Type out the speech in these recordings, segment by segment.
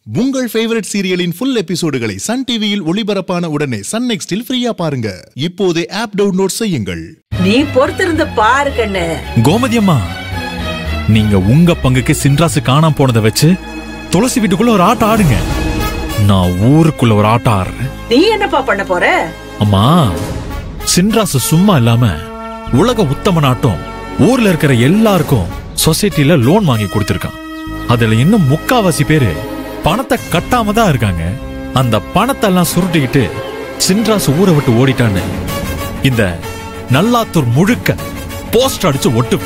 உங்கள் ஃபேவரட் சீரியலின் ஃபுல் எபிசோடுகளை சன் டிவியில் ஒளிபரப்பான உடனே சன் நெக்ஸ்டில் ஃப்ரீயா பாருங்க இப்போதே ஆப் டவுன்லோட் செய்யுங்கள் நீ பொறுத்திருந்து பாரு கண்ணு கோமதி அம்மா நீங்க உங்க பங்குக்கு சின்ராசு காணாம போனதை வச்சு துளசி வீட்டுக்குள்ள ஒரு ஆட்டம் ஆடுங்க நான் ஊருக்குள்ள ஒரு ஆட்டம் ஆடுறேன் நீ என்னப்பா பண்ண போற அம்மா சின்ராசு சும்மா இல்லாம உலக உத்தம நாட்டம் ஊர்ல இருக்கிற எல்லாருக்கும் சொசைட்டில லோன் வாங்கி கொடுத்திருக்கான் அதுல இன்னும் முக்காவாசி பேரு பணத்தை கட்டாம தான் இருக்காங்க அந்த பணத்தை எல்லாம் சுருட்டிக்கிட்டு சின்ராசு ஊரை விட்டு ஓடிட்டான்னு இந்த நல்லாத்தூர் முழுக்க போஸ்ட் அடிச்சு ஒட்டு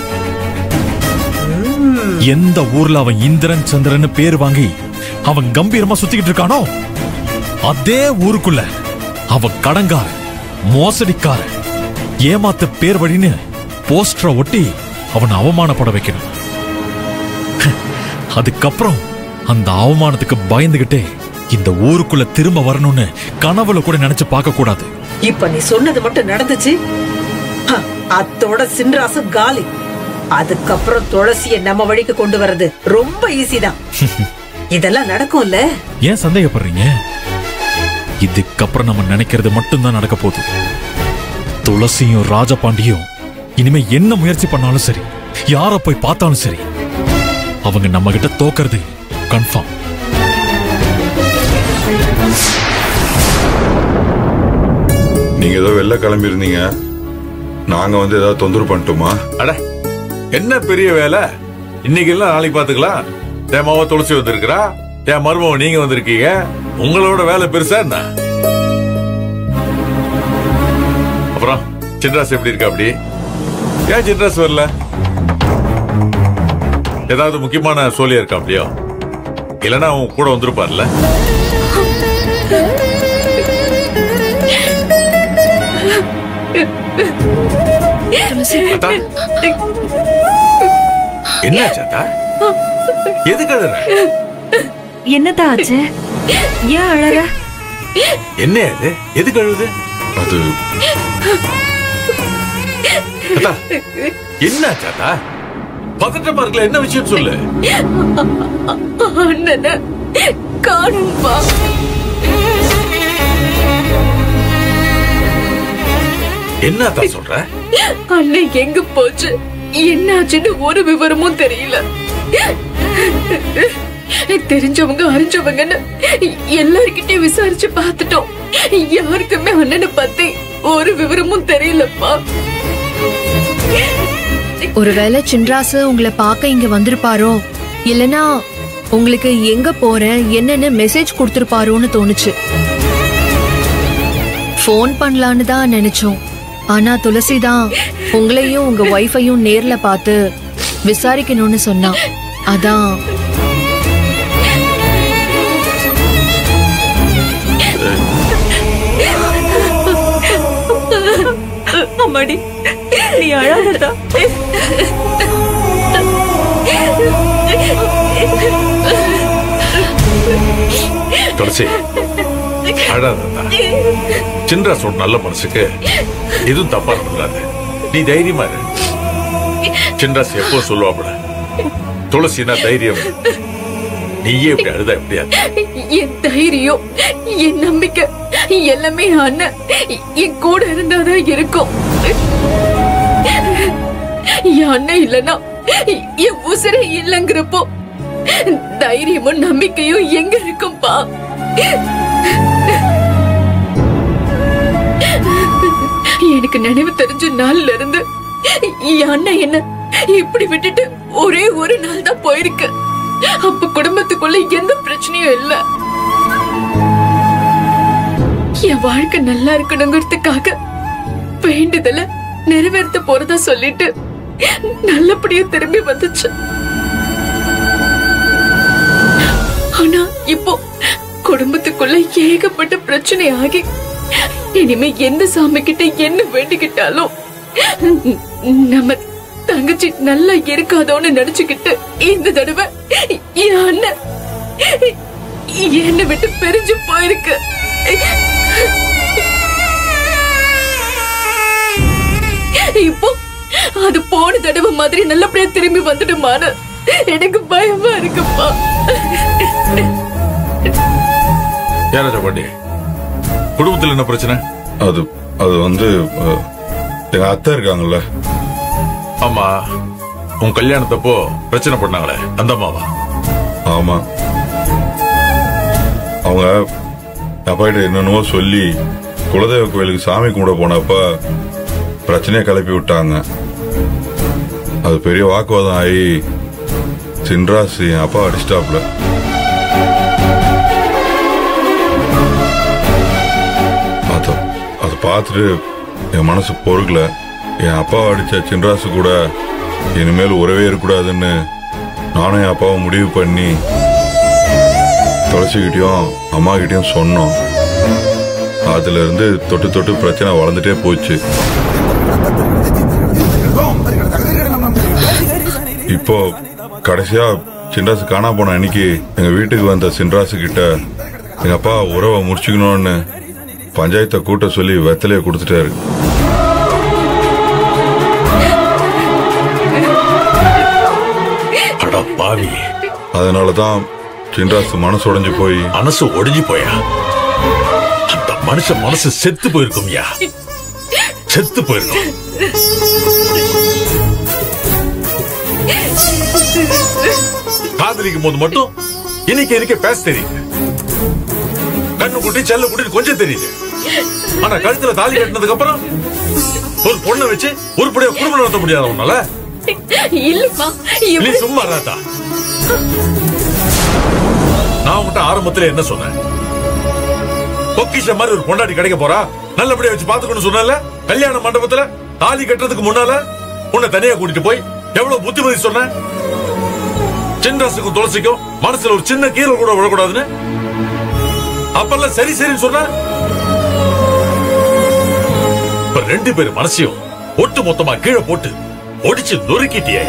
எந்த ஊர்ல அவன் இந்திரன் சந்திரன் பேர் வாங்கி அவன் கம்பீரமா சுத்திக்கிட்டு இருக்கானோ அதே ஊருக்குள்ள அவன் கடங்கார மோசடிக்கார ஏமாத்த பேர் வழின்னு போஸ்டரை ஒட்டி அவனை அவமானப்பட வைக்கணும் அதுக்கப்புறம் அந்த அவமானத்துக்கு பயந்துகிட்டே இந்த ஊருக்குள்ள திரும்ப வரணும்னு கனவுல கூட நினைச்சு பார்க்க கூடாது இப்ப நீ சொன்னது மட்டும் நடந்துச்சு ஹ, அத்தோட சின்ராசம் காலி அதுக்கப்புறம் துளசிய நம்ம வழிக்கு கொண்டு வர்றது ரொம்ப ஈஸி தான் இதெல்லாம் நடக்கும்ல ஏன் சந்தேகப்படுறீங்க இதுக்கப்புறம் நம்ம நினைக்கிறது மட்டும்தான் நடக்க போகுது துளசியும் ராஜபாண்டியும் இனிமே என்ன முயற்சி பண்ணாலும் சரி யார போய் பார்த்தாலும் சரி அவங்க நம்ம கிட்ட தோக்கறது கன்ஃபார்ம் நீங்க ஏதோ வெளில கிளம்பி இருந்தீங்க நாங்க வந்து ஏதாவது தொந்தரவு பண்ணிட்டோமா அட என்ன பெரிய வேலை இன்னைக்கு எல்லாம் நாளைக்கு பாத்துக்கலாம் என் மாவ துளசி வந்திருக்கிறா என் மருமவ நீங்க வந்திருக்கீங்க உங்களோட வேலை பெருசா என்ன அப்புறம் சின்ராஸ் எப்படி இருக்கா அப்படி ஏன் சின்ராஸ் வரல ஏதாவது முக்கியமான சோழியா இருக்கா அப்படியோ இல்லைன்னா அவன் கூட வந்திருப்பார்ல அத்தா. என்னாச்சு அத்தா? எதுக்கு அழுற என்னதா ஆச்சு ஏன் அழற என்ன அது எதுக்கு அழுது அது அத்தா என்னாச்சு அத்தா பதட்டமா இருக்கல என்ன விஷயம் சொல்லு அண்ணன காணும்பா என்ன அத்தா சொல்ற அண்ணன் எங்க போச்சு என்னாச்சுன்னு ஒரு விவரமும் தெரியல தெரிஞ்சவங்க அறிஞ்சவங்கன்னு எல்லார்கிட்டயும் விசாரிச்சு பார்த்துட்டோம் யாருக்குமே அண்ணனை பத்தி ஒரு விவரமும் தெரியலப்பா ஒருவேளை சின்ராசு உங்களை பார்க்க இங்க வந்திருப்பாரோ இல்லனா உங்களுக்கு எங்க போறேன் என்னன்னு மெசேஜ் கொடுத்திருப்பாரோன்னு தோணுச்சு ஃபோன் பண்ணலான்னு தான் நினைச்சோம் ஆனா துளசி தான் உங்களையும் உங்க ஒய்ஃபையும் நேர்ல பார்த்து விசாரிக்கணும்னு சொன்னா அதான் அம்மாடி நீ அழாதடா துளசி அழாதா சின்ராஸ் ஒரு நல்ல மனசுக்கு எதுவும் தப்பா பண்ணாது நீ தைரியமா இரு சின்ராஸ் எப்போ சொல்லுவாப்புல துளசினா தைரியம் நீயே இப்படி அழுதா எப்படியா என் தைரியம் என் நம்பிக்கை எல்லாமே அண்ணன் என் கூட இருந்தாதான் இருக்கும் என் அண்ணன் இல்லனா என் உசிரே இல்லைங்கிறப்போ தைரியமும் நம்பிக்கையும் எங்க இருக்கும்பா எனக்கு நினைவு தெரிஞ்ச நாள்ல இருந்து என் அண்ணன் என்ன இப்படி விட்டுட்டு ஒரே ஒரு நாள் தான் போயிருக்கு அப்ப குடும்பத்துக்குள்ள எந்த பிரச்சனையும் இல்ல என் வாழ்க்கை நல்லா இருக்கணுங்கிறதுக்காக வேண்டுதல நிறைவேற்ற போறதா சொல்லிட்டு நல்லபடியா திரும்பி வந்துச்சு ஆனா இப்போ குடும்பத்துக்குள்ள ஏகப்பட்ட பிரச்சனை ஆகி இனிமே எந்த சாமி கிட்ட என்ன வேண்டிக்கிட்டாலும் நம்ம தங்கச்சி நல்லா இருக்காதோன்னு நினைச்சுக்கிட்டு இந்த தடவை என் அண்ணன் என்னை விட்டு பிரிஞ்சு போயிருக்கு இப்போ அது போன தடவை மாதிரி நல்லபடியா திரும்பி வந்துடுமான்னு எனக்கு பயமா இருக்குப்பா ஏராஜா பாண்டி குடும்பத்துல என்ன பிரச்சனை அது அது வந்து அஹ், எங்க அத்தை இருக்காங்கல்ல ஆமா உன் கல்யாணத்தப்போ பிரச்சனை பண்ணாங்களே அந்த அம்மாவா ஆமா அவங்க அப்பாகிட்ட என்னென்னவோ சொல்லி குலதெய்வ கோயிலுக்கு சாமி கும்பிட போனப்ப பிரச்சனையை கிளப்பி விட்டாங்க அது பெரிய வாக்குவாதம் ஆகி சின்ராஸ் என் அப்பா அடிச்சிட்டாப்ல அதை அதை பார்த்துட்டு என் மனசு பொறுக்கல என் அப்பா அடிச்ச சின்ராசு கூட இனிமேல் உறவே இருக்கக்கூடாதுன்னு நானும் என் அப்பாவும் முடிவு பண்ணி துளசிக்கிட்டையும் அம்மா கிட்டயும் சொன்னோம் அதுல இருந்து தொட்டு தொட்டு பிரச்சனை வளர்ந்துட்டே போச்சு இப்போ கடைசியா சின்ராசு காணா போன அன்னைக்கு எங்க வீட்டுக்கு வந்த சின்ராசு கிட்ட எங்க அப்பா உறவை முடிச்சுக்கணும்னு பஞ்சாயத்தை கூட்ட சொல்லி வெத்தலைய கொடுத்துட்டாரு அட பாவி அதனாலதான் சின்ராசு மனசு உடைஞ்சு போய் மனசு ஒடிஞ்சு போயா அந்த மனுஷன் மனசு செத்து போயிருக்கும்யா செத்து போயிருக்கும் காதலிக்கும் போது மட்டும் இன்னைக்கு இன்னைக்கு பேச தெரியுது கண்ணு குட்டி செல்ல குட்டி கொஞ்சம் தெரியுது ஆனா கழுத்துல தாலி கட்டினதுக்கு அப்புறம் ஒரு பொண்ணை வச்சு உருப்படியா குடும்பம் நடத்த முடியாத உன்னால இல்லப்பா நீ எப்படி சும்மா ராதா நான் உன்கிட்ட ஆரம்பத்துல என்ன சொன்னேன் பொக்கிஷ மாதிரி ஒரு பொண்டாட்டி கிடைக்க போறா நல்லபடியா வச்சு பாத்துக்கணும் சொன்னல கல்யாண மண்டபத்துல தாலி கட்டுறதுக்கு முன்னால உன்னை தனியா கூட்டிட்டு போய் எவ்வளவு புத்திமதி சொன்ன சின்ராசுக்கும் துளசிக்கும் மனசுல ஒரு சின்ன கீரல் கூட விழக்கூடாதுன்னு அப்பெல்லாம் சரி சரின்னு சொன்ன இப்ப ரெண்டு பேர் மனசையும் ஒட்டு மொத்தமா கீழே போட்டு ஒடிச்சு நொறுக்கிட்டியா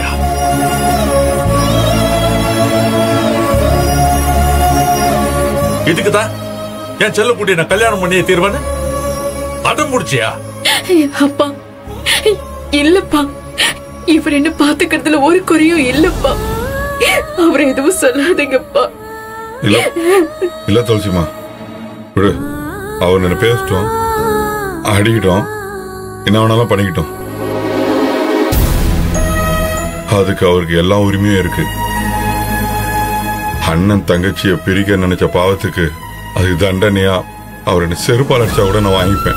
இதுக்குதான் என் செல்ல குட்டி நான் கல்யாணம் பண்ணிய தீர்வான்னு அடம் முடிச்சியா அப்பா இல்லப்பா இவர் என்ன பாத்துக்கிறதுல ஒரு குறையும் இல்லப்பா அவர் எதுவும் சொல்லாதீங்கப்பா இல்ல இல்ல துளசிமா விடு அவர் என்ன பேசிட்டோம் அடிக்கிட்டோம் என்ன வேணாலும் பண்ணிக்கிட்டோம் அதுக்கு அவருக்கு எல்லா உரிமையும் இருக்கு அண்ணன் தங்கச்சிய பிரிக்க நினைச்ச பாவத்துக்கு அதுக்கு தண்டனையா அவர் என்ன செருப்பால் அடிச்சா கூட நான் வாங்கிப்பேன்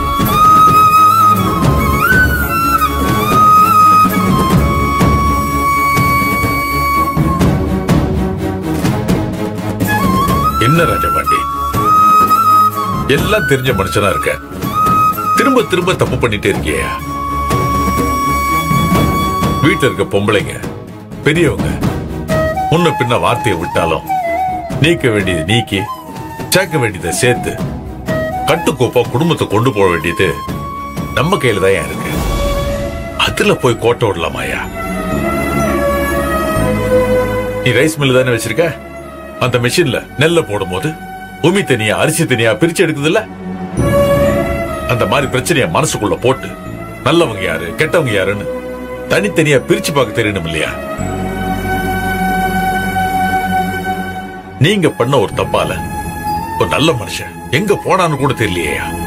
என்ன ராஜபாண்டி எல்லாம் தெரிஞ்ச மனுஷனா இருக்க திரும்ப திரும்ப தப்பு பண்ணிட்டே இருக்கியா வீட்டுல இருக்க பொம்பளைங்க பெரியவங்க முன்ன பின்ன வார்த்தையை விட்டாலும் நீக்க வேண்டியது நீக்கி சேர்க்க வேண்டியதை சேர்த்து கட்டுக்கோப்பா குடும்பத்தை கொண்டு போக வேண்டியது நம்ம கையில தான் இருக்கு அதுல போய் கோட்டை விடலாமாயா நீ ரைஸ் மில் தானே வச்சிருக்க அந்த மெஷின்ல நெல்ல போடும்போது உமி தனியா அரிசி தனியா பிரிச்சு எடுக்குதுல்ல அந்த மாதிரி பிரச்சனைய மனசுக்குள்ள போட்டு நல்லவங்க யாரு கெட்டவங்க யாருன்னு தனித்தனியா பிரிச்சு பார்க்க தெரியணும் இல்லையா நீங்க பண்ண ஒரு தப்பால ஒரு நல்ல மனுஷன் எங்க போனான்னு கூட தெரியலையா